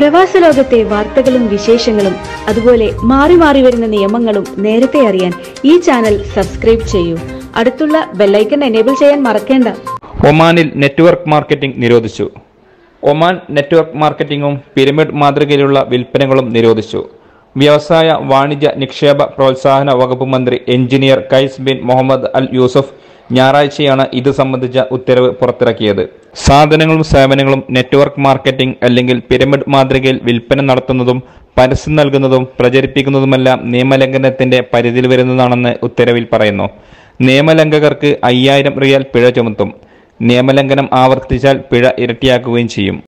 പ്രവാസ ലോകത്തെ വാർത്തകളും വിശേഷങ്ങളും അതുപോലെ മാറി മാറി വരുന്ന നിയമങ്ങളും നേരത്തെ അറിയാൻ ഈ ചാനൽ സബ്സ്ക്രൈബ് ചെയ്യൂ അടുത്തുള്ള ബെല്ലൈക്കൺ എനേബിൾ ചെയ്യാൻ മറക്കേണ്ട ഒമാനിൽ നെറ്റ്വർക്ക് മാർക്കറ്റിംഗ് നിരോധിച്ചു ഒമാൻ നെറ്റ്വർക്ക് മാർക്കറ്റിംഗും പിരമിഡ് മാതൃകയിലുള്ള വിൽപ്പനകളും നിരോധിച്ചു വ്യവസായ വാണിജ്യ നിക്ഷേപ പ്രോത്സാഹന വകുപ്പ് മന്ത്രി engineer Qais bin Mohammed Al Yousef ഞായറാഴ്ചയാണ് ഇത് സംബന്ധിച്ച ഉത്തരവ് പുറത്തിറക്കിയത് സാധനങ്ങളും സേവനങ്ങളും നെറ്റ്വർക്ക് മാർക്കറ്റിംഗ് അല്ലെങ്കിൽ പിരമിഡ് മാതൃകയിൽ വിൽപ്പന നടത്തുന്നതും പരസ്യം നൽകുന്നതും പ്രചരിപ്പിക്കുന്നതുമെല്ലാം നിയമലംഘനത്തിന്റെ പരിധിയിൽ വരുന്നതാണെന്ന് ഉത്തരവിൽ പറയുന്നു നിയമലംഘകർക്ക് അയ്യായിരം റിയാൽ പിഴ ചുമത്തും നിയമലംഘനം ആവർത്തിച്ചാൽ പിഴ ഇരട്ടിയാക്കുകയും ചെയ്യും